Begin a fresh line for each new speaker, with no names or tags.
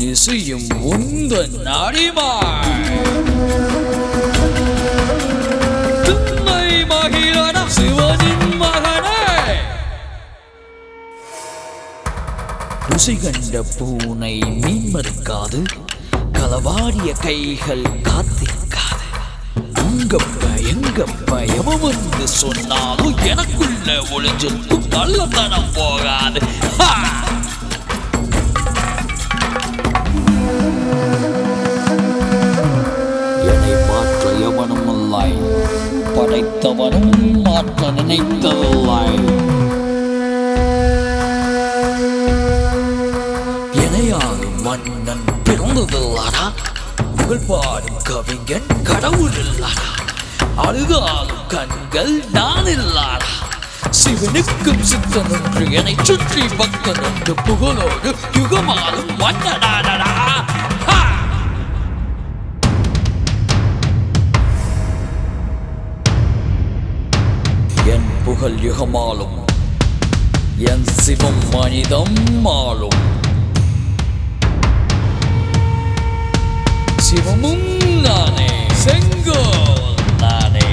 இசையும் உந்தன் அடிமாள் திண்ணை மகிழன சிவனின் மகனே ருசி கண்ட பூனை மீன் மறுக்காது களவாடிய கைகள் காத்திருக்காது அங்கப்ப எங்கப்ப எவன் வந்து சொன்னாலும் எனக்குள்ள ஒளிஞ்சிருக்கும் நல்லத்தனம் போகாது ஹா! என்னை மாற்ற எவனும் இல்லை படைத்தவனும் மாற்ற நினைத்ததில்லை இணையாகும் மன்னன் பிறந்ததில்லடா புகழ் பாடும் கவிஞன் கடவுள் இல்லடா அழுதாலும் கண்கள் நான் இல்லாடா சிவனுக்கும் சித்தன் என்று என்னை சுற்றி பக்தன் என்று புகழோடு யுகமாலும் மன்னனாடா ஹா! என் புகழ் யுகமாலும் என் சிவம் மனிதம் மாளும் சிவமும் நானே செங்கோல் நானே